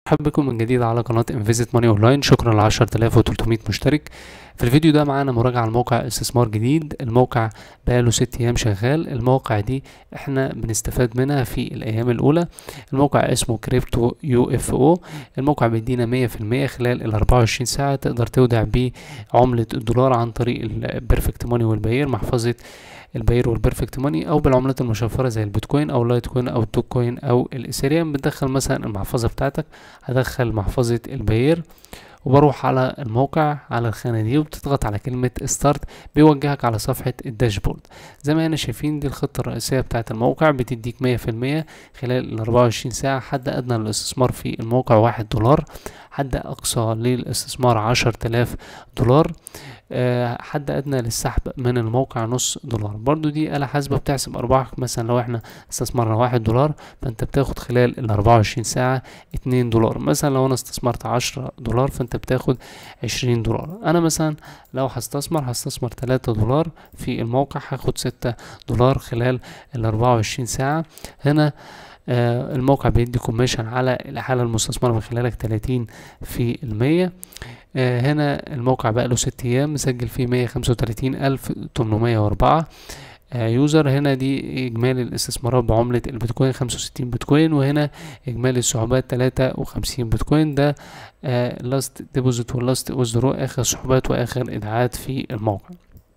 مرحبا بكم من جديد على قناة انفيزيت ماني اونلاين شكرا ل 10300 مشترك في الفيديو ده معانا مراجعة لموقع استثمار جديد الموقع بقاله ست ايام شغال الموقع دي احنا بنستفاد منها في الايام الاولى الموقع اسمه كريبتو يو اف او الموقع بيدينا مية في المية خلال ال 24 ساعة تقدر تودع بيه عملة الدولار عن طريق البيرفكت ماني والبير محفظة الباير والبيرفكت ماني او بالعملات المشفره زي البيتكوين او اللايت كوين او التوك كوين او الاثيريوم بتدخل مثلا المحفظه بتاعتك هدخل محفظه الباير وبروح على الموقع على الخانة دي وبتضغط على كلمة ستارت بيوجهك على صفحة الداشبورد زي ما احنا شايفين دي الخطة الرئيسية بتاعة الموقع بتديك مية في المية خلال الأربعة وعشرين ساعة حد أدنى للاستثمار في الموقع واحد دولار حد أقصى للاستثمار عشر تلاف دولار أه حد أدنى للسحب من الموقع نص دولار برضو دي آلة حاسبة بتحسب أرباحك مثلا لو احنا استثمرنا واحد دولار فأنت بتاخد خلال الأربعة وعشرين ساعة اتنين دولار مثلا لو أنا استثمرت عشرة دولار فأنت بتاخد عشرين دولار أنا مثلا لو هستثمر هستثمر تلاتة دولار في الموقع هاخد ستة دولار خلال الأربعة وعشرين ساعة هنا آه الموقع بيدي كوميشن على الحالة المستثمرة من خلالك تلاتين في المية آه هنا الموقع بقاله ست أيام مسجل فيه مية خمسة وتلاتين ألف تمنمية وأربعة آه يوزر هنا دي إجمالي الاستثمارات بعملة البيتكوين خمسة وستين بيتكوين وهنا إجمالي السحوبات تلاتة وخمسين بيتكوين ده لاست ديبوزيت ولاست ويزدرو آخر سحوبات وآخر إيداعات في الموقع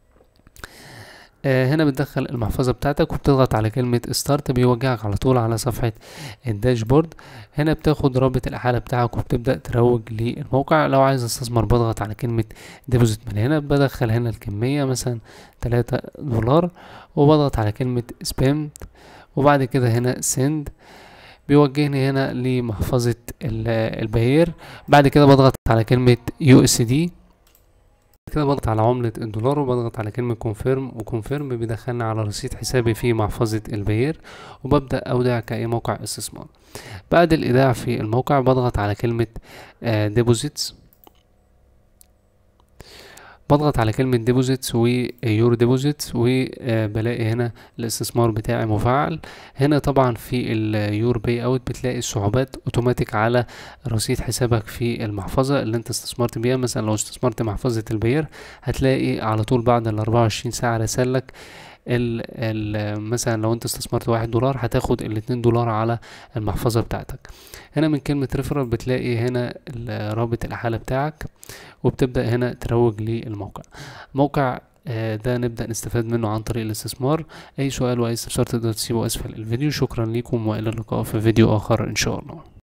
آه هنا بتدخل المحفظة بتاعتك وبتضغط على كلمة ستارت بيوجهك على طول على صفحة الداشبورد هنا بتاخد رابط الحالة بتاعك وبتبدأ تروج للموقع لو عايز استثمر بضغط على كلمة ديبوزيت من هنا بدخل هنا الكمية مثلا تلاتة دولار وبضغط على كلمة سبام وبعد كده هنا سند بيوجهني هنا لمحفظة البهير بعد كده بضغط على كلمة يو اس دي كده بضغط على عملة الدولار وبضغط على كلمة كونفيرم وكونفيرم بيدخلني على رصيد حسابي في محفظة البير وببدأ أودع كأي موقع استثمار بعد الإيداع في الموقع بضغط على كلمة ديبوزيتس بضغط على كلمة ديبوزيتس ويور ديبوزيتس وبلاقي هنا الاستثمار بتاعي مفعل هنا طبعا في اليور باي اوت بتلاقي الصعوبات اوتوماتيك على رصيد حسابك في المحفظة اللي انت استثمرت بيها مثلا لو استثمرت محفظة البير هتلاقي على طول بعد ال 24 ساعة رسالك ال ال مثلا لو انت استثمرت واحد دولار هتاخد الاتنين دولار على المحفظة بتاعتك هنا من كلمة ريفرال بتلاقي هنا رابط الحالة بتاعك وبتبدأ هنا تروج للموقع موقع ده نبدأ نستفاد منه عن طريق الاستثمار أي سؤال وأي استفسار تقدر تسيبه أسفل الفيديو شكرا لكم وإلى اللقاء في فيديو آخر إن شاء الله